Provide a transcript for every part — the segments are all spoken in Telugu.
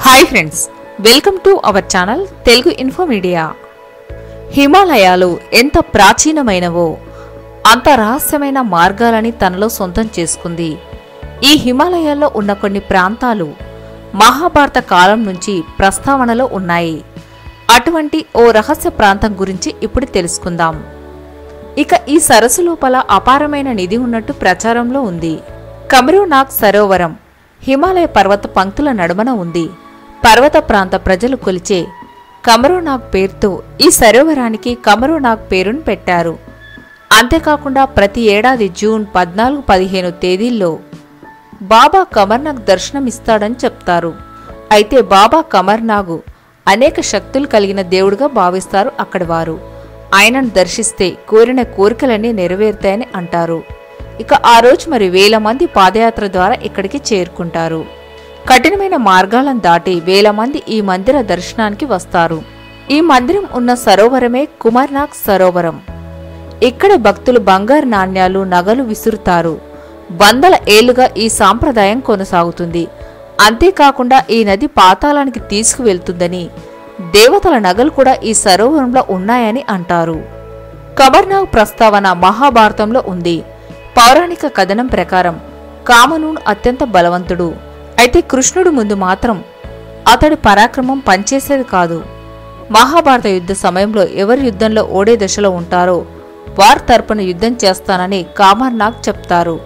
hi friends welcome to our channel Telugu info media హిమాలయాలు ఎంత ప్రాచీనమైనవో అంత రహస్యమైన మార్గాలని తనలో సొంతం చేసుకుంది ఈ హిమాలయాల్లో ఉన్న కొన్ని ప్రాంతాలు మహాభారత కాలం నుంచి ప్రస్తావనలో ఉన్నాయి అటువంటి ఓ రహస్య ప్రాంతం గురించి ఇప్పుడు తెలుసుకుందాం ఇక ఈ సరస్సు లోపల అపారమైన నిధి ఉన్నట్టు ప్రచారంలో ఉంది కమరూనాగ్ సరోవరం హిమాలయ పర్వత పంక్తుల నడుమన ఉంది పర్వత ప్రాంత ప్రజలు కొలిచే కమరూనాగ్ పేరుతో ఈ సరోవరానికి కమరూనాగ్ పేరును పెట్టారు అంతేకాకుండా ప్రతి ఏడాది జూన్ పద్నాలుగు పదిహేను తేదీల్లో బాబా కమర్నాగ్ దర్శనమిస్తాడని చెప్తారు అయితే బాబా కమర్నాగు అనేక శక్తులు కలిగిన దేవుడుగా భావిస్తారు అక్కడి వారు ఆయనను దర్శిస్తే కోరిన కోరికలన్నీ నెరవేరుతాయని అంటారు ఇక ఆ రోజు మరి వేల మంది పాదయాత్ర ద్వారా ఇక్కడికి చేరుకుంటారు కఠినమైన మార్గాలను దాటి వేల మంది ఈ మందిర దర్శనానికి వస్తారు ఈ మందిరం ఉన్న సరోవరమే కుమార్నాగ్ సరోవరం ఇక్కడ భక్తులు బంగారు నాణ్యాలు నగలు విసురుతారు వందల ఏళ్లుగా ఈ సాంప్రదాయం కొనసాగుతుంది అంతేకాకుండా ఈ నది పాతాళానికి తీసుకువెళ్తుందని దేవతల నగలు కూడా ఈ సరోవరంలో ఉన్నాయని అంటారు కబర్నాగ్ ప్రస్తావన మహాభారతంలో ఉంది పౌరాణిక కథనం ప్రకారం కామనూన్ అత్యంత బలవంతుడు అయితే కృష్ణుడు ముందు మాత్రం అతడి పరాక్రమం పనిచేసేది కాదు మహాభారత యుద్ధ సమయంలో ఎవరు యుద్ధంలో ఓడే దశలో ఉంటారో వారి తరపున యుద్ధం చేస్తానని కామర్నాగ్ చెప్తారు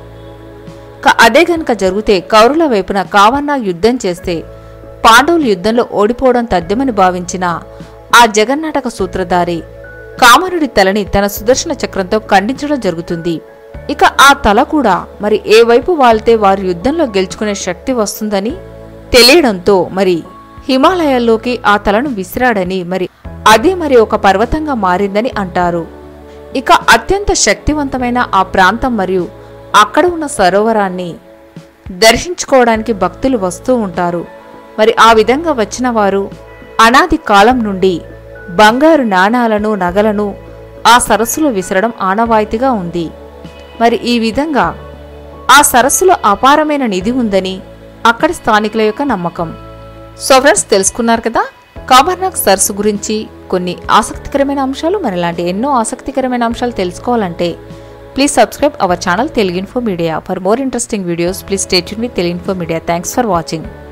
క- అదే గనక జరిగితే కౌరుల వైపున కామర్నాగ్ యుద్ధం చేస్తే పాండవులు యుద్ధంలో ఓడిపోవడం తథ్యమని భావించిన ఆ జగన్నాటక సూత్రధారి కామనుడి తలని తన సుదర్శన చక్రంతో ఖండించడం జరుగుతుంది ఇక ఆ తల కూడా మరి ఏ వైపు వాళ్తే వారు యుద్ధంలో గెలుచుకునే శక్తి వస్తుందని తెలియడంతో మరి హిమాలయాల్లోకి ఆ తలను విసిరాడని మరి అదే మరి ఒక పర్వతంగా మారిందని అంటారు ఇక అత్యంత శక్తివంతమైన ఆ ప్రాంతం మరియు అక్కడ ఉన్న సరోవరాన్ని దర్శించుకోవడానికి భక్తులు వస్తూ ఉంటారు మరి ఆ విధంగా వచ్చిన వారు అనాది కాలం నుండి బంగారు నాణాలను నగలను ఆ సరస్సులో విసరడం ఆనవాయితీగా ఉంది మరి ఈ విధంగా ఆ సరస్సులో అపారమైన నిధి ఉందని అక్కడి స్థానికుల యొక్క నమ్మకం సో ఫ్రెండ్స్ తెలుసుకున్నారు కదా కామర్నాగ్ సరస్సు గురించి కొన్ని ఆసక్తికరమైన అంశాలు మరి ఇలాంటి ఎన్నో ఆసక్తికరమైన అంశాలు తెలుసుకోవాలంటే please subscribe our channel Telugu info media for more interesting videos please state with Telugu info media thanks for watching